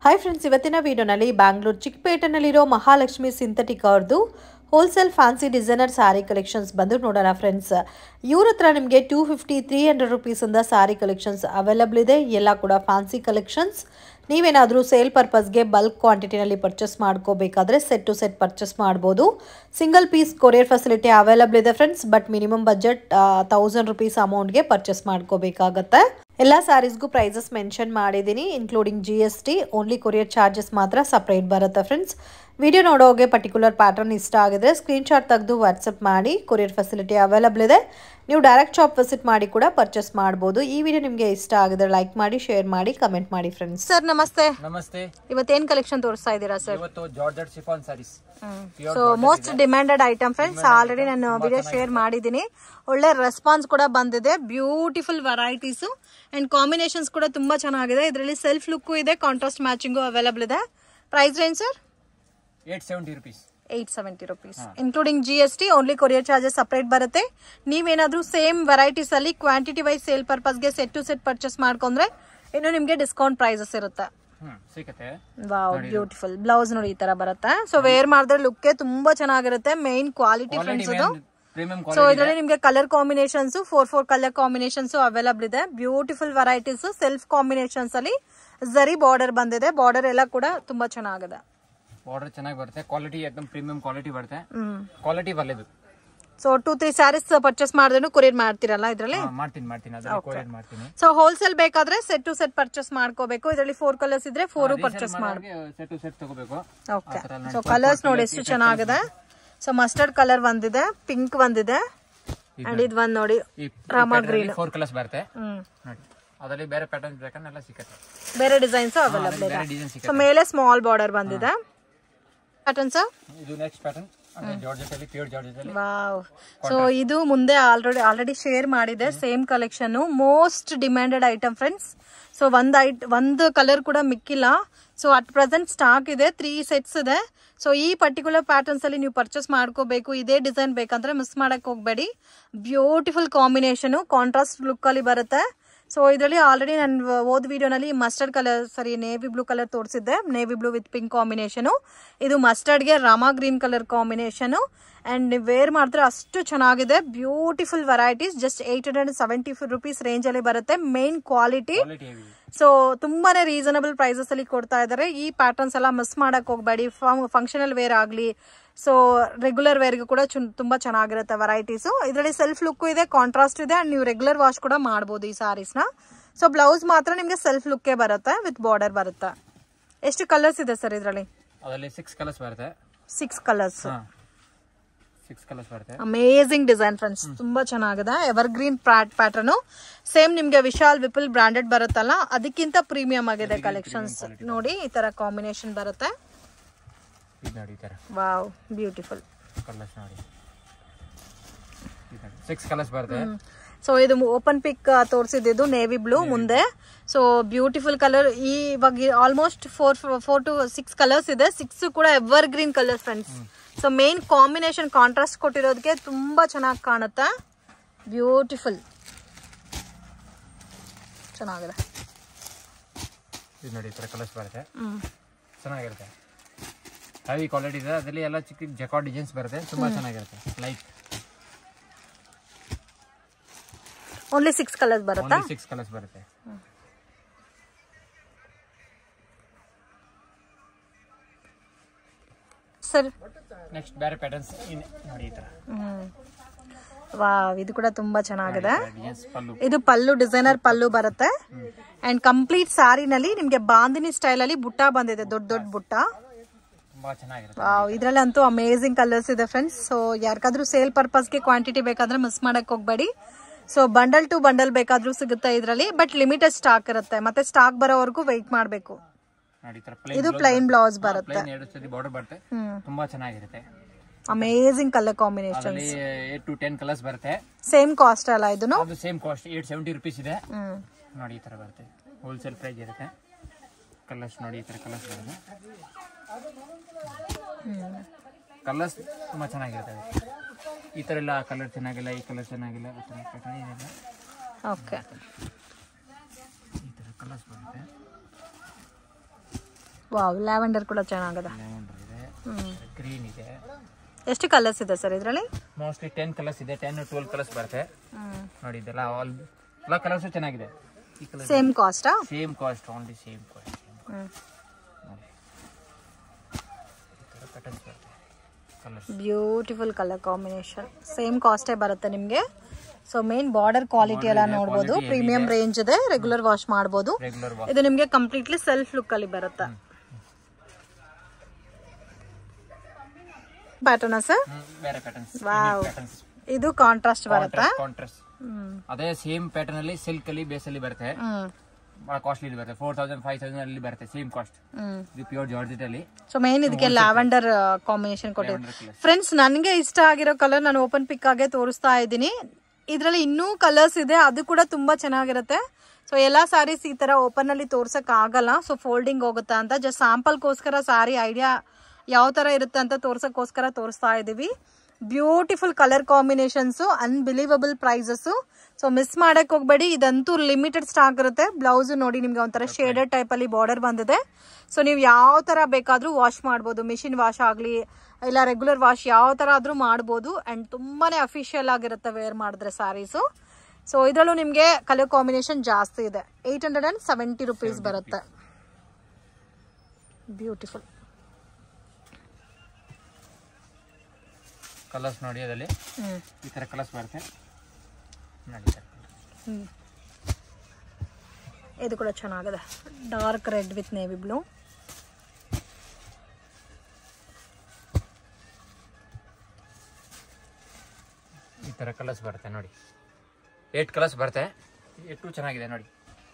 Hi friends ಇವತ್ತಿನ ವಿಡಿಯೋನಲ್ಲಿ ಬ್ಯಾಂಗ್ಳೂರು ಚಿಕ್ಕಪೇಟೆನಲ್ಲಿರೋ ಮಹಾಲಕ್ಷ್ಮಿ ಸಿಂಥೆಟಿಕ್ ಅವ್ರದ್ದು wholesale fancy designer sari collections ಬಂದು ನೋಡೋಣ ಫ್ರೆಂಡ್ಸ್ ಇವ್ರ ಹತ್ರ ನಿಮಗೆ ಟೂ ಫಿಫ್ಟಿ ತ್ರೀ ಹಂಡ್ರೆಡ್ ರುಪೀಸಿಂದ ಸ್ಯಾರಿ ಕಲೆಕ್ಷನ್ಸ್ ಅವೈಲಬಲ್ ಇದೆ ಎಲ್ಲ ಕೂಡ ಫ್ಯಾನ್ಸಿ ಕಲೆಕ್ಷನ್ಸ್ ನೀವೇನಾದರೂ ಸೇಲ್ ಪರ್ಪಸ್ಗೆ ಬಲ್ಕ್ ಕ್ವಾಂಟಿಟಿನಲ್ಲಿ ಪರ್ಚೇಸ್ ಮಾಡ್ಕೋಬೇಕಾದ್ರೆ ಸೆಟ್ ಟು ಸೆಟ್ ಪರ್ಚೇಸ್ ಮಾಡ್ಬೋದು single piece courier facility available ಇದೆ friends but minimum budget thousand rupees ಅಮೌಂಟ್ಗೆ ಪರ್ಚೇಸ್ ಮಾಡ್ಕೋಬೇಕಾಗತ್ತೆ ಎಲ್ಲ ಸ್ಯಾರೀಸ್ಗೂ ಪ್ರೈಸಸ್ ಮೆನ್ಷನ್ ಮಾಡಿದ್ದೀನಿ including G S T only courier charges ಮಾತ್ರ ಸಪ್ರೇಟ್ ಬರುತ್ತೆ ಫ್ರೆಂಡ್ಸ್ ವಿಡಿಯೋ ನೋಡೋಗೆ ಪರ್ಟಿಕ್ಯುಲರ್ ಪ್ಯಾಟರ್ನ್ ಇಷ್ಟ ಆಗಿದ್ರೆ ಸ್ಕ್ರೀನ್ಶಾಟ್ ತೆಗೆದು ವಾಟ್ಸಪ್ ಮಾಡಿ ಕೊರಿಯರ್ ಫೆಸಿಲಿಟಿ ಅವೈಲಬಲ್ ಇದೆ ನೀವು ಡೈರೆಕ್ಟ್ ಶಾಪ್ ವಿಸಿಟ್ ಮಾಡಿ ಕೂಡ ಪರ್ಚೇಸ್ ಮಾಡ್ಬೋದು ಈ ವಿಡಿಯೋ ನಿಮಗೆ ಇಷ್ಟ ಆಗಿದ್ರೆ ಲೈಕ್ ಮಾಡಿ ಶೇರ್ ಮಾಡಿ ಕಮೆಂಟ್ ಮಾಡಿ ಫ್ರೆಂಡ್ಸ್ ಸರ್ ನಮಸ್ತೆ ನಮಸ್ತೆ ಇವತ್ತೇನ್ ಕಲೆಕ್ಷನ್ ತೋರಿಸ್ತಾ ಇದ್ದೀರಾ ಸರ್ ಇವತ್ತು georgette chiffon saris so most demanded item friends already ನಾನು ವಿಡಿಯೋ ಶೇರ್ ಮಾಡಿದ್ದೀನಿ ಒಳ್ಳೆ ರೆಸ್ಪಾನ್ಸ್ ಕೂಡ ಬಂದಿದೆ ಬ್ಯೂಟಿಫುಲ್ ವೆರೈಟೀಸ್ ಅಂಡ್ ಕಾಂಬಿನೇಷನ್ಸ್ ಕೂಡ ತುಂಬಾ ಚೆನ್ನಾಗಿದೆ ಇದರಲ್ಲಿ ಸೆಲ್ಫ್ ಲುಕ್ ಇದೆ ಕಾಂಟ್ರಾಸ್ಟ್ ಮ್ಯಾಚಿಂಗು ಅವೈಲಬಲ್ ಇದೆ price range sir eight seventy rupees eight seventy rupees including G S T only courier charges separate ಬರುತ್ತೆ ನೀವೇನಾದ್ರೂ ಸೇಮ್ ವೆರೈಟೀಸ್ ಅಲ್ಲಿ ಕ್ವಾಂಟಿಟಿ ವೈಸ್ ಸೇಲ್ ಪರ್ಪಸ್ಗೆ ಸೆಟ್ ಟು ಸೆಟ್ ಪರ್ಚೇಸ್ ಮಾಡ್ಕೊಂಡ್ರೆ ಇನ್ನು ನಿಮಗೆ discount prices ಇರುತ್ತೆ ಹ್ಮ್ ಸಿಕ್ಕತ್ತೆ ವಾವ್ ಬ್ಯೂಟಿಫುಲ್ ಬ್ಲೌಸ್ ನೋಡಿ ಈ ತರ ಬರುತ್ತೆ ಸೊ ವೇರ್ ಮಾಡಿದ್ರೆ ಲುಕ್ ತುಂಬಾ ಚೆನ್ನಾಗಿರುತ್ತೆ ಮೇನ್ ಕ್ವಾಲಿಟಿ ಫ್ರೆಂಡ್ಸ್ ಇದು ಪ್ರೀಮಿಯಂ ಸೊ ಇದರಲ್ಲಿ ನಿಮಗೆ colour combinations four four colour combinations available ಇದೆ ಬ್ಯೂಟಿಫುಲ್ ವೆರೈಟೀಸ್ ಸೆಲ್ಫ್ ಕಾಂಬಿನೇಷನ್ಸ್ ಅಲ್ಲಿ ಜರಿ ಬಾರ್ಡರ್ ಬಂದಿದೆ ಬಾರ್ಡರ್ ಎಲ್ಲ ಕೂಡ ತುಂಬಾ ಚೆನ್ನಾಗಿದೆ ಬಾರ್ಡರ್ ಚೆನ್ನಾಗಿ ಬರುತ್ತೆ ಕ್ವಾಲಿಟಿ ಏಕದಮ್ ಪ್ರೀಮಿಯಂ ಕ್ವಾಲಿಟಿ ಬರುತ್ತೆ ಹ್ಮ್ ಕ್ವಾಲಿಟಿ ಒಳ್ಳೇದು so two three saris purchase ಮಾಡಿದ್ರು ಕೊರಿಯರ್ ಮಾಡ್ತಿರಲ್ಲ ಇದರಲ್ಲಿ ಹಾ, ಮಾಡ್ತೀನಿ ಮಾಡ್ತೀನಿ ಅದನ್ನ ಕೊರಿಯರ್ ಮಾಡ್ತೀನಿ ಸೊ ಹೋಲ್ಸೇಲ್ ಬೇಕಾದ್ರೆ ಸೆಟ್ ಟು ಸೆಟ್ ಪರ್ಚೇಸ್ ಮಾಡ್ಕೋಬೇಕು ಇದರಲ್ಲಿ ಫೋರ್ ಕಲರ್ಸ್ ಇದ್ರೆ ಫೋರ್ ಪರ್ಚೇಸ್ ಮಾಡಿ ಸೆಟ್ ಟು ಸೆಟ್ ತಗೋಬೇಕು ಓಕೆ ಸೊ ಕಲರ್ಸ್ ನೋಡಿ ಎಷ್ಟು ಚೆನ್ನಾಗಿದೆ ಸೊ ಮಸ್ಟರ್ಡ್ ಕಲರ್ ಬಂದಿದೆ ಪಿಂಕ್ ಬಂದಿದೆ ಅಂಡ್ ಇದು ಬಂದ್ ನೋಡಿ ಈ ರಾಮ ಗ್ರೀನ್ ಫೋರ್ ಕಲರ್ಸ್ ಬರುತ್ತೆ ಹ್ಮ್ ನೋಡಿ ಅದರಲ್ಲಿ ಬೇರೆ ಪ್ಯಾಟರ್ನ್ ಬೇಕಂದ್ರೆ ಎಲ್ಲ ಸಿಕ್ಕತ್ತೆ ಬೇರೆ ಡಿಸೈನ್ಸ್ ಅವೈಲಬಲ್ ಇದೆ ಬೇರೆ ಡಿಸೈನ್ ಸೊ ಸಿಕ್ಕತ್ತೆ ಮೇಲೆ ಸ್ಮಾಲ್ ಬಾರ್ಡರ್ ಬಂದಿದೆ ಪ್ಯಾಟರ್ನ್ಸ್ ಇದು ನೆಕ್ಸ್ಟ್ ಪ್ಯಾಟರ್ನ್ ಅಂದ್ರೆ ಜಾರ್ಜೆಟ್ ಅಲ್ಲಿ ಪ್ಯೂರ್ ಜಾರ್ಜೆಟ್ ಅಲ್ಲಿ ವಾವ್ ಸೊ ಇದು ಮುಂದೆ ಆಲ್ರೆಡಿ ಆಲ್ರೆಡಿ ಶೇರ್ ಮಾಡಿದೆ same collection most demanded item friends so ಒಂದ್ ಐಟ್ ಒಂದು ಕಲರ್ ಕೂಡ ಮಿಕ್ಕಿಲ್ಲ ಸೊ ಅಟ್ ಪ್ರೆಸೆಂಟ್ ಸ್ಟಾಕ್ ಇದೆ ತ್ರೀ ಸೆಟ್ಸ್ ಇದೆ ಸೊ ಈ ಪರ್ಟಿಕ್ಯುಲರ್ ಪ್ಯಾಟರ್ನ್ಸ್ ಅಲ್ಲಿ ನೀವು ಪರ್ಚೇಸ್ ಮಾಡ್ಕೋಬೇಕು ಇದೇ ಡಿಸೈನ್ ಬೇಕಂದ್ರೆ ಮಿಸ್ ಮಾಡಕ್ ಹೋಗ್ಬೇಡಿ ಬ್ಯೂಟಿಫುಲ್ ಕಾಂಬಿನೇಷನ್ ಕಾಂಟ್ರಾಸ್ಟ್ ಲುಕ್ ಅಲ್ಲಿ ಬರುತ್ತೆ ಸೊ ಇದರಲ್ಲಿ ಆಲ್ರೆಡಿ ನಾನು ಓದ್ ವಿಡಿಯೋನಲ್ಲಿ ಮಸ್ಟರ್ಡ್ ಕಲರ್ ಸರಿ ನೇವಿ ಬ್ಲೂ ಕಲರ್ ತೋರಿಸಿದ್ದೆ navy blue with pink combination ಇದು ಮಸ್ಟರ್ಡ್ಗೆ ರಾಮ green colour combination and wear ಮಾಡಿದ್ರೆ ಅಷ್ಟು ಚೆನ್ನಾಗಿದೆ beautiful varieties just eight hundred seventy rupees range ಅಲ್ಲಿ ಬರುತ್ತೆ main quality quality heavy so ತುಂಬಾನೇ ರೀಸನಬಲ್ ಪ್ರೈಸಸ್ ಅಲ್ಲಿ ಕೊಡ್ತಾ ಇದ್ದಾರೆ ಈ ಪ್ಯಾಟರ್ನ್ಸ್ ಎಲ್ಲ ಮಿಸ್ ಮಾಡಕ್ ಹೋಗ್ಬೇಡಿ ಫಂಕ್ಷನಲ್ ವೇರ್ ಆಗಲಿ ಸೊ ರೆಗ್ಯುಲರ್ ವೇರ್ಗೆ ಕೂಡ ಚುನ್- ತುಂಬಾ ಚೆನ್ನಾಗಿರುತ್ತೆ ವೆರೈಟೀಸ್ ಇದರಲ್ಲಿ ಸೆಲ್ಫ್ ಲುಕ್ ಇದೆ ಕಾಂಟ್ರಾಸ್ಟ್ ಇದೆ ಅಂಡ್ ನೀವು ರೆಗ್ಯುಲರ್ ವಾಶ್ ಕೂಡ ಮಾಡ್ಬೋದು ಈ ಸಾರೀಸ್ನ ಸೊ ಬ್ಲೌಸ್ ಮಾತ್ರ ನಿಮಗೆ ಸೆಲ್ಫ್ ಲುಕ್ಕೇ ಬರುತ್ತೆ ವಿತ್ ಬಾರ್ಡರ್ ಬರುತ್ತೆ ಎಷ್ಟು ಕಲರ್ಸ್ ಇದೆ ಸರ್ ಇದರಲ್ಲಿ ಅದರಲ್ಲಿ ಸಿಕ್ಸ್ ಕಲರ್ಸ್ ಬರುತ್ತೆ ಸಿಕ್ಸ್ ಕಲರ್ಸ್ ಹಾ ಸಿಕ್ಸ್ ಕಲರ್ಸ್ ಬರುತ್ತೆ ಅಮೇಸಿಂಗ್ ಡಿಸೈನ್ ಫ್ರೆಂಡ್ಸ್ ತುಂಬಾ ಚೆನ್ನಾಗಿದೆ ಎವರ್ ಗ್ರೀನ್ ಪ್ಯಾಟರ್ನ್ ಸೇಮ್ ನಿಮ್ಗೆ ವಿಶಾಲ್ ವಿಪುಲ್ ಬ್ರಾಂಡೆಡ್ ಬರುತ್ತಲ್ಲ ಅದಕ್ಕಿಂತ ಪ್ರೀಮಿಯಂ ಆಗಿದೆ ಕಲೆಕ್ಷನ್ಸ್ ನೋಡಿ ಈ ತರ ಕಾಂಬಿನೇಷನ್ ಬರುತ್ತೆ ಇದು ನೋಡಿ ಈ ತರ ವಾವ್ ಬ್ಯೂಟಿಫುಲ್ ಕಲರ್ಸ್ ನೋಡಿ ಸಿಕ್ಸ್ ಕಲರ್ಸ್ ಬರುತ್ತೆ ಸೊ ಇದು ಓಪನ್ ಪಿಕ್ ತೋರಿಸಿದ್ದು ನೇವಿ ಬ್ಲೂ ಮುಂದೆ ಸೊ ಬ್ಯೂಟಿಫುಲ್ ಕಲರ್ ಈ ಇವಾಗ almost four four to six colours ಇದೆ ಸಿಕ್ಸ್ ಕೂಡ ever green colours friends so main combination contrast ಕೊಟ್ಟಿರೋದಕ್ಕೆ ತುಂಬಾ ಚೆನ್ನಾಗಿ ಕಾಣುತ್ತೆ ಬ್ಯೂಟಿಫುಲ್ ಚೆನ್ನಾಗಿದೆ ಇದು ನೋಡಿ ಈ ತರ ಕಲರ್ಸ್ ಬರುತ್ತೆ ಹ್ಮ್ ಚೆನ್ನಾಗಿರುತ್ತೆ ಹೆವಿ ಕ್ವಾಲಿಟಿ ಇದೆ ಅದರಲ್ಲಿ ಎಲ್ಲ ಚಿಕ್ಕ ಚಿಕ್ಕ ಜಕಾಟ್ ಡಿಸೈನ್ಸ್ ಬರುತ್ತೆ ತುಂಬಾ ಚೆನ್ನಾಗಿರುತ್ತೆ ಲೈಕ್ ಓನ್ಲಿ ಸಿಕ್ಸ್ ಕಲರ್ಸ್ ಬರುತ್ತಾ ಓನ್ಲಿ ಸಿಕ್ಸ್ ಕಲರ್ಸ್ ಬರುತ್ತೆ ಸರ್ ನೆಕ್ಸ್ಟ್ ಬೇರೆ ಪ್ಯಾಟರ್ನ್ಸ್ ನೋಡಿ ಈ ತರ ವಾವ್ ಇದು ಕೂಡ ತುಂಬಾ ಚೆನ್ನಾಗಿದೆ ಡಿಸೈನ್ಸ್ ಪಲ್ಲು ಇದು ಪಲ್ಲು ಡಿಸೈನರ್ ಪಲ್ಲು ಬರುತ್ತೆ ಅಂಡ್ ಕಂಪ್ಲೀಟ್ ಸ್ಯಾರಿನಲ್ಲಿ ನಿಮ್ಗೆ ಬಾಂದಿನಿ ಸ್ಟೈಲ್ ಅಲ್ಲಿ ಬುಟ್ಟ ಬಂದಿದೆ ದೊಡ್ಡ ದೊಡ್ಡ ಬುಟ್ಟ ತುಂಬಾ ಚೆನ್ನಾಗಿರುತ್ತೆ ವಾವ್ ಇದ್ರಲ್ಲಂತೂ ಅಮೇಸಿಂಗ್ ಕಲರ್ಸ್ ಇದೆ ಫ್ರೆಂಡ್ಸ್ ಸೊ ಯಾರಿಗಾದ್ರೂ ಸೇಲ್ ಪರ್ಪಸ್ಗೆ ಕ್ವಾಂಟಿಟಿ ಬೇಕಾದ್ರೆ ಮಿಸ್ ಮಾಡಕ್ ಹೋಗ್ಬೇಡಿ ಸೊ ಬಂಡಲ್ ಟು ಬಂಡಲ್ ಬೇಕಾದ್ರೂ ಸಿಗುತ್ತೆ ಇದರಲ್ಲಿ ಬಟ್ ಲಿಮಿಟೆಡ್ ಸ್ಟಾಕ್ ಇರುತ್ತೆ ಮತ್ತೆ ಸ್ಟಾಕ್ ಬರೋವರೆಗೂ ವೆಯ್ಟ್ ಮಾಡಬೇಕು ನೋಡಿ ಈ ತರ ಇದು ಪ್ಲೇನ್ ಪ್ಲೈನ್ ಬ್ಲೌಸ್ ಬರುತ್ತೆ ಪ್ಲೇನ್ ಎರಡು ಸತಿ ಬಾರ್ಡರ್ ಬರುತ್ತೆ ಹ್ಮ್ ತುಂಬಾ ಚೆನ್ನಾಗಿರುತ್ತೆ ಅಮೇಸಿಂಗ್ ಕಲರ್ ಕಾಂಬಿನೇಷನ್ ಅದರಲ್ಲಿ ಏಟ್ ಟು ಟೆನ್ ಕಲರ್ಸ್ ಬರುತ್ತೆ ಸೇಮ್ ಕಾಸ್ಟ್ ಅಲ್ಲ ಇದನ್ನು ಅದು same cost eight seventy rupees ಇದೆ ಹ್ಮ್ ನೋಡಿ ಈ ತರ ಬರುತ್ತೆ ಹೋಲ್ಸೇಲ್ ಪ್ರೈಸ್ ಇರುತ್ತೆ ಕಲರ್ಸ್ ನೋಡಿ ಈ ತರ ಕಲರ್ಸ್ ಬರುತ್ತೆ ಕಲರ್ಸ್ ತುಂಬಾ ಚೆನ್ನಾಗಿರುತ್ತೆ ಅದಕ್ಕೆ. ಈ ತರ ಎಲ್ಲ ಕಲರ್ ಚೆನ್ನಾಗಿಲ್ಲ ಈ ಕಲರ್ ಚೆನ್ನಾಗಿಲ್ಲ ಆ ಥರ pattern ಏನಿಲ್ಲ ಓಕೆ ಈ ತರ ಕಲರ್ಸ್ ಬರುತ್ತೆ ವಾವ್ ಲ್ಯಾವೆಂಡರ್ ಕೂಡ ಚೆನ್ನಾಗದ ಲೆಮಂಡರ್ ಇದೆ ಹ್ಮ್ ಗ್ರೀನ್ ಇದೆ ಎಷ್ಟು ಕಲರ್ಸ್ ಇದೆ ಸರ್ ಇದರಲ್ಲಿ ಮೋಸ್ಟ್ಲಿ ಟೆನ್ ಕಲರ್ಸ್ ಇದೆ ಟೆನ್ ಟ್ವೆಲ್ ಕಲರ್ಸ್ ಬರುತ್ತೆ ಹ್ಮ್ ನೋಡಿ ಇದೆಲ್ಲ ಆಲ್ ಎಲ್ಲ ಕಲರ್ಸು ಚೆನ್ನಾಗಿದೆ ಈ ಕಲರ್ ಸೇಮ್ ಕಾಸ್ಟಾ same cost only same cost hmm ನೋಡಿ ಈ ಥರ ಪ್ಯಾಟರ್ನ್ಸ್ ಬರುತ್ತೆ colours beautiful colour combination same ಕಾಸ್ಟೇ ಬರುತ್ತೆ ನಿಮಗೆ ಸೊ ಮೇನ್ ಬಾರ್ಡರ್ ಕ್ವಾಲಿಟಿ ಎಲ್ಲ ನೋಡ್ಬೋದು ಪ್ರೀಮಿಯಂ ರೇಂಜ್ ಇದೆ ರೆಗ್ಯುಲರ್ ವಾಶ್ ಮಾಡ್ಬೋದು ರೆಗ್ಯುಲರ್ ಇದು ನಿಮಗೆ ಕಂಪ್ಲೀಟ್ಲಿ ಸೆಲ್ಫ್ ಲುಕ್ ಅಲ್ಲಿ ಬರುತ್ತೆ ಪ್ಯಾಟರ್ನ ಸರ್ ಬೇರೆ ಪ್ಯಾಟರ್ನ್ಸ್ ವಾವ್ ಪ್ಯಾಟರ್ನ್ಸ್ ಇದು ಕಾಂಟ್ರಾಸ್ಟ್ ಬರುತ್ತಾ ಕಾಂಟ್ರಾಸ್ಟ್ ಹ್ಮ್ ಅದೇ ಸೇಮ್ ಪ್ಯಾಟರ್ನ್ ಅಲ್ಲಿ ಸಿಲ್ಕ್ ಅಲ್ಲಿ ಬೇಸ್ ಅಲ್ಲಿ ಬರುತ್ತೆ ಹ್ಮ್ ಬಹಳ ಕಾಸ್ಟ್ಲಿ ಬರುತ್ತೆ ಫೋರ್ ತೌಸಂಡ್ ಫೈವ್ ತೌಸಂಡ್ ಅಲ್ಲಿ ಬರುತ್ತೆ ಸೇಮ್ ಕಾಸ್ಟ್ ಹ್ಮ್ ಇದು ಪ್ಯೂರ್ ಜಾರ್ಜೆಟ್ ಅಲ್ಲಿ ಸೊ ಮೇನ್ ಇದಕ್ಕೆ ಲ್ಯಾವೆಂಡರ್ ಕಾಂಬಿನೇಷನ್ ಕೊಟ್ಟಿದೆ lavender colour. ಫ್ರೆಂಡ್ಸ್ ನನಗೆ ಇಷ್ಟ ಆಗಿರೋ ಕಲರ್ ನಾನು ಓಪನ್ ಪಿಕ್ ಆಗೇ ತೋರಿಸ್ತಾ ಇದ್ದೀನಿ ಇದರಲ್ಲಿ ಇನ್ನೂ ಕಲರ್ಸ್ ಇದೆ ಅದು ಕೂಡ ತುಂಬಾ ಚೆನ್ನಾಗಿರುತ್ತೆ ಸೊ ಎಲ್ಲಾ ಸಾರೀಸ್ ಈ ತರ ಓಪನ್ ಅಲ್ಲಿ ತೋರ್ಸಕ್ ಆಗಲ್ಲ ಸೊ ಫೋಲ್ಡಿಂಗ್ ಹೋಗುತ್ತಾ ಅಂತ ಜಸ್ಟ್ ಸ್ಯಾಂಪಲ್ಗೋಸ್ಕರ ಸಾರಿ ಐಡಿಯಾ ಯಾವ ತರ ಇರುತ್ತೆ ಅಂತ ತೋರ್ಸಕ್ಕೋಸ್ಕರ ತೋರಿಸ್ತಾ ಇದೀವಿ beautiful colour combinations unbelievable prices so miss ಮಾಡಕ್ ಹೋಗ್ಬೇಡಿ ಇದಂತೂ ಲಿಮಿಟೆಡ್ ಸ್ಟಾಕ್ ಇರುತ್ತೆ ಬ್ಲೌಸ್ ನೋಡಿ ನಿಮ್ಗೆ ಒಂಥರ ಶೇಡೆಡ್ ಟೈಪ್ ಅಲ್ಲಿ ಬಾರ್ಡರ್ ಬಂದಿದೆ ಸೊ ನೀವು ಯಾವ ತರ ಬೇಕಾದ್ರೂ ವಾಶ್ ಮಾಡ್ಬೋದು ಮಿಷಿನ್ ವಾಶ್ ಆಗ್ಲಿ ಇಲ್ಲ ರೆಗ್ಯುಲರ್ ವಾಶ್ ಯಾವ ತರ ಆದ್ರೂ ಮಾಡ್ಬೋದು ಅಂಡ್ ತುಂಬಾನೇ ಅಫಿಷಿಯಲ್ ಆಗಿರುತ್ತೆ ವೇರ್ ಮಾಡಿದ್ರೆ ಸ್ಯಾರೀಸು ಸೊ ಇದರಲ್ಲೂ ನಿಮಗೆ ಕಲರ್ ಕಾಂಬಿನೇಷನ್ ಜಾಸ್ತಿ ಇದೆ eight hundred and seventy rupees ಬರುತ್ತೆ ಬ್ಯೂಟಿಫುಲ್ ಕಲರ್ಸ್ ನೋಡಿ ಅದರಲ್ಲಿ ಹ್ಮ್ ಈ ತರ ಕಲರ್ಸ್ ಬರುತ್ತೆ ನೋಡಿ sir. ಹ್ಮ್. ಇದು ಕೂಡ ಚೆನ್ನಾಗಿದೆ dark red with navy blue ಈ ತರ ಕಲರ್ಸ್ ಬರುತ್ತೆ ನೋಡಿ ಏಟ್ ಕಲರ್ಸ್ ಬರುತ್ತೆ ಎಷ್ಟು ಚೆನ್ನಾಗಿದೆ ನೋಡಿ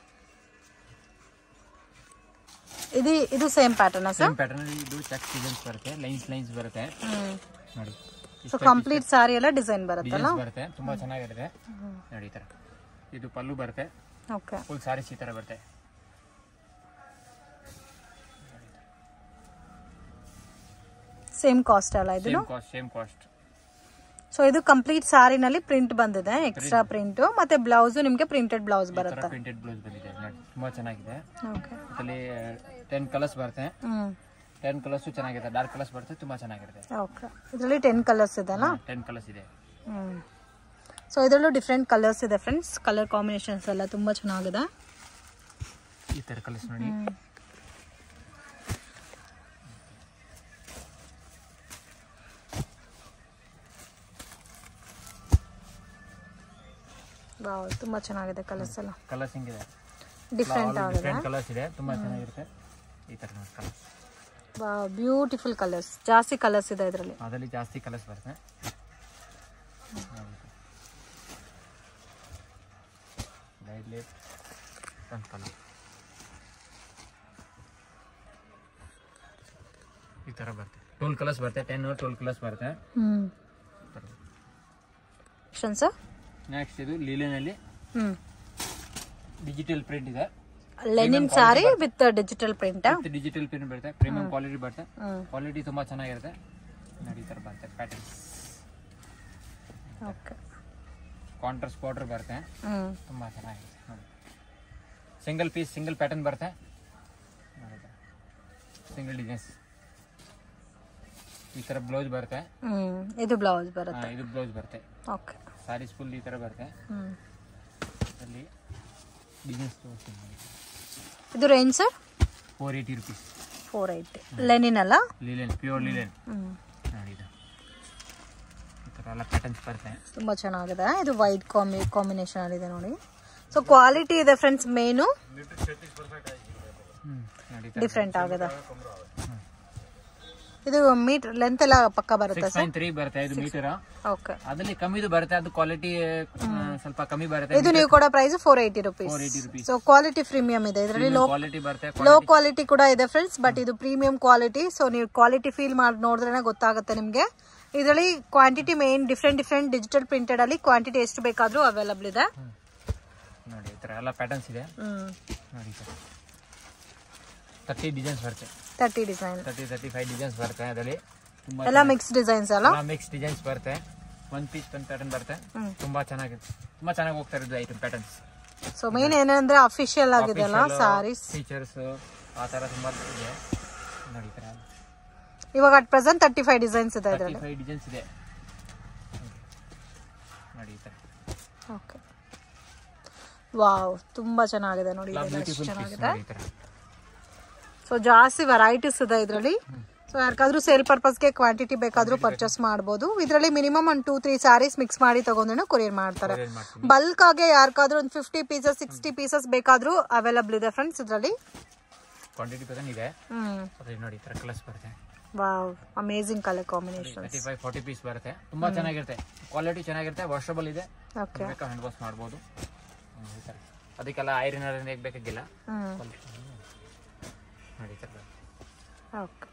ಇದು ಇದು same pattern sir same pattern ಅಲ್ಲಿ ಇದು ಚೆಕ್ ಡಿಸೈನ್ಸ್ ಬರುತ್ತೆ ಲೈನ್ಸ್ ಲೈನ್ಸ್ ಬರುತ್ತೆ ನೋಡಿ ಸೊ ಕಂಪ್ಲೀಟ್ ಸಾರಿ ಎಲ್ಲ ಡಿಸೈನ್ ಬರುತ್ತಲ್ಲ ಡಿಸೈನ್ಸ್ ಬರುತ್ತೆ ತುಂಬಾ ಚೆನ್ನಾಗಿರುತ್ತೆ ನೋಡಿ ಈ ತರ ಇದು ಪಲ್ಲು ಬರುತ್ತೆ ಓಕೆ ಫುಲ್ ಸಾರೀಸ್ ಈ ತರ ಬರುತ್ತೆ ಸೇಮ್ ಕಾಸ್ಟ್ ಅಲ್ಲ ಇದು same cost same cost so ಇದು ಕಂಪ್ಲೀಟ್ ಸಾರಿನಲ್ಲಿ ಪ್ರಿಂಟ್ ಬಂದಿದೆ ಎಕ್ಸ್ಟ್ರಾ ಪ್ರಿಂಟ್ ಮತ್ತೆ ಬ್ಲೌಸ್ ನಿಮ್ಗೆ ಪ್ರಿಂಟೆಡ್ ಬ್ಲೌಸ್ ಈ ತರ ಬರುತ್ತೆ ಪ್ರಿಂಟೆಡ್ ಬ್ಲೌಸ್ ಬಂದಿದೆ ನೋಡಿ ತುಂಬಾ ಚೆನ್ನಾಗಿದೆ ಓಕೆ ಇದರಲ್ಲಿ ಟೆನ್ ಕಲರ್ಸ್ ಬರುತ್ತೆ ಹ್ಮ್ ಟೆನ್ ಕಲರ್ಸ್ ಚೆನ್ನಾಗಿದೆ ಡಾರ್ಕ್ ಕಲರ್ಸ್ ಬರುತ್ತೆ ತುಂಬಾ ಚೆನ್ನಾಗಿರುತ್ತೆ ಓಕೆ ಇದರಲ್ಲಿ ಟೆನ್ ಕಲರ್ಸ್ ಇದೆಲ್ಲ ಟೆನ್ ಕಲರ್ಸ್ ಇದೆ ಹ್ಮ್ ಸೊ ಇದರಲ್ಲೂ ಡಿಫ್ರೆಂಟ್ ಕಲರ್ಸ್ ಇದೆ ಫ್ರೆಂಡ್ಸ್ ಕಲರ್ ಕಾಂಬಿನೇಷನ್ಸ್ ಎಲ್ಲ ತುಂಬಾ ಚೆನ್ನಾಗಿದೆ ಈ ತರ ಕಲರ್ಸ್ ನೋಡಿ ವಾವ್ ತುಂಬಾ ಚೆನ್ನಾಗಿದೆ ಕಲರ್ಸ್ ಎಲ್ಲ ಕಲರ್ಸ್ ಹಿಂಗಿದೆ ಡಿಫ್ರೆಂಟ್ ಆಗಿದೆ ಡಿಫ್ರೆಂಟ್ ಕಲರ್ಸ್ ಇದೆ ತುಂಬಾ ಚೆನ್ನಾಗಿರುತ್ತೆ ಈ ತರ ನೋಡಿ ಕಲರ್ಸ್ ವಾವ್ ಬ್ಯೂಟಿಫುಲ್ ಕಲರ್ಸ್ ಜಾಸ್ತಿ ಕಲರ್ಸ್ ಇದೆ ಇದರಲ್ಲಿ ಅದರಲ್ಲಿ ಜಾಸ್ತಿ ಕಲರ್ಸ್ ಬರುತ್ತೆ ಲೈಟ್ ಲೈಟ್ ಒಂದು ಕಲರ್ ಈ ಥರ ಬರುತ್ತೆ ಟ್ವೆಲ್ ಕಲರ್ಸ್ ಬರುತ್ತೆ ಟೆನ್ ಟ್ವೆಲ್ ಕಲರ್ಸ್ ಬರುತ್ತೆ ಹ್ಮ್ ಸರ್ ನೆಕ್ಸ್ಟ್ ಇದು ಲೀಲಿನಲ್ಲಿ ಹ್ಮ್ ಡಿಜಿಟಲ್ ಪ್ರಿಂಟ್ ಇದೆ linen sari with digital print digital print ಬರುತ್ತೆ ಪ್ರೀಮಿಯಂ ಕ್ವಾಲಿಟಿ ಬರುತ್ತೆ ಹ್ಮ್ ಕ್ವಾಲಿಟಿ ತುಂಬಾ ಚೆನ್ನಾಗಿರುತ್ತೆ ನೋಡಿ ಈ ಥರ ಬರುತ್ತೆ ಪ್ಯಾಟರ್ನ್ ಓಕೆ ಕಾಂಟ್ರಾಸ್ಟ್ ಬಾರ್ಡರ್ ಬರುತ್ತೆ ಹ್ಮ್ ತುಂಬಾ ಚೆನ್ನಾಗಿದೆ ನೋಡಿ ಸಿಂಗಲ್ ಪೀಸ್ ಸಿಂಗಲ್ ಪ್ಯಾಟರ್ನ್ ಬರುತ್ತೆ ಸಿಂಗಲ್ ಡಿಸೈನ್ಸ್ ಈ ತರ ಬ್ಲೌಸ್ ಬರುತ್ತೆ ಹ್ಮ್ ಇದು ಬ್ಲೌಸ್ ಆ, ಬರುತ್ತೆ ಇದು ಬ್ಲೌಸ್ ಬರುತ್ತೆ ಓಕೆ ಸಾರೀಸ್ ಫುಲ್ ಈ ತರ ಬರುತ್ತೆ ಹ್ಮ್ ಅಲ್ಲಿ ಡಿಸೈನ್ಸ್ ತೋರಿಸ್ತೀನಿ ನೋಡಿ ಇದು range sir four eighty rupees four eighty linen ಅಲ್ಲ ಲಿಲೆನ್ ಪ್ಯೂರ್ ಲಿಲೆನ್ ಹ್ಮ್ ನೋಡಿ ಇದು ಈ ಥರ ಎಲ್ಲ ಪ್ಯಾಟರ್ನ್ಸ್ ಬರುತ್ತೆ ತುಂಬಾ ಚೆನ್ನಾಗಿದೆ ಇದು ವೈಟ್ ಕಾಂಬಿ ಕಾಂಬಿನೇಷನ್ ಅಲ್ಲಿ ಇದೆ ನೋಡಿ ಸೊ ಕ್ವಾಲಿಟಿ ಇದೆ ಫ್ರೆಂಡ್ಸ್ ಮೇನು ಹ್ಮ್ ನೋಡಿ ಡಿಫ್ರೆಂಟ್ ಆಗಿದೆ ಇದು ಮೀಟರ್ ಲೆಂತ್ ಎಲ್ಲ ಪಕ್ಕ ಬರುತ್ತೆ ಸಿಕ್ಸ್ ಪಾಯಿಂಟ್ ತ್ರೀ ಬರುತ್ತೆ ಇದು ಮೀಟರ್ ಓಕೆ ಅದ್ರಲ್ಲಿ ಕಮ್ಮಿದು ಬರುತ್ತೆ ಅದು ಕ್ವಾಲಿಟಿ ಸ್ವಲ್ಪ ಕಮ್ಮಿ ಬರುತ್ತೆ ಇದು ನೀವು ಕೊಡೋ price four eighty rupees four eighty rupees so quality premium ಇದೆ ಇದರಲ್ಲಿ ಲೋ ಕ್ವಾಲಿಟಿ ಬರುತ್ತೆ ಲೋ ಕ್ವಾಲಿಟಿ ಕೂಡ ಇದೆ ಫ್ರೆಂಡ್ಸ್ ಬಟ್ ಇದು ಪ್ರೀಮಿಯಂ ಕ್ವಾಲಿಟಿ ಸೊ ನೀವು ಕ್ವಾಲಿಟಿ ಫೀಲ್ ಮಾಡಿ ನೋಡಿದ್ರೆ ಗೊತ್ತಾಗುತ್ತೆ ನಿಮಗೆ ಇದರಲ್ಲಿ quantity main different different digital printed ಅಲ್ಲಿ ಕ್ವಾಂಟಿಟಿ ಎಷ್ಟು ಬೇಕಾದ್ರೂ ಅವೈಲಬಲ್ ಇದೆ ನೋಡಿ ಈ ಥರ ಎಲ್ಲ ಪ್ಯಾಟರ್ನ್ಸ್ ಇದೆ ಹ್ಮ್ ನೋಡಿ ಸರ್ ತರ್ಟಿ ಡಿಸೈನ್ಸ್ ಬರುತ್ತೆ thirty design thirty thirty five designs ಬರುತ್ತೆ ಅದರಲ್ಲಿ ತುಂಬಾ ಎಲ್ಲ ಮಿಕ್ಸ್ ಡಿಸೈನ್ಸ್ ಅಲ್ಲ ಮಿಕ್ಸ್ ಡಿಸೈನ್ಸ್ ಬರುತ್ತೆ ಒನ್ ಪೀಸ್ ಒಂದು ಪ್ಯಾಟರ್ನ್ ಬರುತ್ತೆ ಹ್ಮ್. ತುಂಬಾ ಚೆನ್ನಾಗಿದೆ ತುಂಬಾ ಚೆನ್ನಾಗಿ ಹೋಗ್ತಾ ಇರೋದು ಐಟಮ್ ಪ್ಯಾಟರ್ನ್ಸ್ ಸೊ ಮೇನ್ ಏನಂದ್ರೆ ಅಫಿಷಿಯಲ್ ಆಗಿದೆಯಲ್ಲ ಸಾರೀಸ್ ಫೀಚರ್ಸ್ ಆ ಥರ ತುಂಬಾ ಇದೆ ನೋಡಿ ಈ ಥರ ಇವಾಗ at present thirty five designs ಇದೆ ತರ್ಟಿ ಇದರಲ್ಲಿ ಫೈವ್ ಡಿಸೈನ್ಸ್ ಇದೆ ನೋಡಿ ಈ ಥರ ಓಕೆ ವಾವ್ ತುಂಬಾ ಚೆನ್ನಾಗಿದೆ ನೋಡಿ ಇದೆಲ್ಲ ಎಷ್ಟು ಬ್ಯೂಟಿಫುಲ್ ಪೀಸ್ ಚೆನ್ನಾಗಿದೆ ನೋಡಿ ಈ ಥರ ಸೊ ಜಾಸ್ತಿ ವೆರೈಟೀಸ್ ಇದೆ ಇದರಲ್ಲಿ ಸೊ ಯಾರಿಗಾದ್ರೂ ಸೇಲ್ ಪರ್ಪಸ್ಗೆ ಕ್ವಾಂಟಿಟಿ ಬೇಕಾದ್ರೂ ಪರ್ಚೇಸ್ ಮಾಡ್ಬೋದು ಇದರಲ್ಲಿ ಮಿನಿಮಮ್ ಒಂದು ಟೂ ತ್ರೀ ಸ್ಯಾರೀಸ್ ಮಿಕ್ಸ್ ಮಾಡಿ ತಗೊಂಡು ಕೊರಿಯರ್ ಮಾಡ್ತಾರೆ Courier ಮಾಡ್ತೀನಿ ಬಲ್ಕ್ ಆಗಿ ಯಾರಿಗಾದ್ರೂ ಒಂದು ಫಿಫ್ಟಿ ಪೀಸಸ್ ಸಿಕ್ಸ್ಟಿ ಪೀಸಸ್ ಬೇಕಾದ್ರೂ ಅವೈಲಬಲ್ ಇದೆ ಫ್ರೆಂಡ್ಸ್ ಇದರಲ್ಲಿ ಕ್ವಾಂಟಿಟಿ ಪರ್ಸೆಂಟ್ ಇದೆ ಹ್ಮ್ ಅದೇ ನೋಡಿ ಈ ಥರ ಕಲರ್ಸ್ ಬರುತ್ತೆ wow amazing colour combination thirty five forty piece ಬರುತ್ತೆ ತುಂಬಾ ಚೆನ್ನಾಗಿರುತ್ತೆ ಕ್ವಾಲಿಟಿ ಚೆನ್ನಾಗಿರುತ್ತೆ ವಾಷಬಲ್ ಇದೆ ಓಕೆ ಬೇಕಾ ಹ್ಯಾಂಡ್ ವಾಶ್ ಮಾಡ್ಬೋದು ಹ್ಮ್, ಈ ಥರ ಅದಕ್ಕೆಲ್ಲ ಐರನ್ ಹೇಗೆ ಬೇಕಾಗಿಲ್ಲ ಹ್ಮ್ ನೋಡಿ ಈ ಥರ ಓಕೆ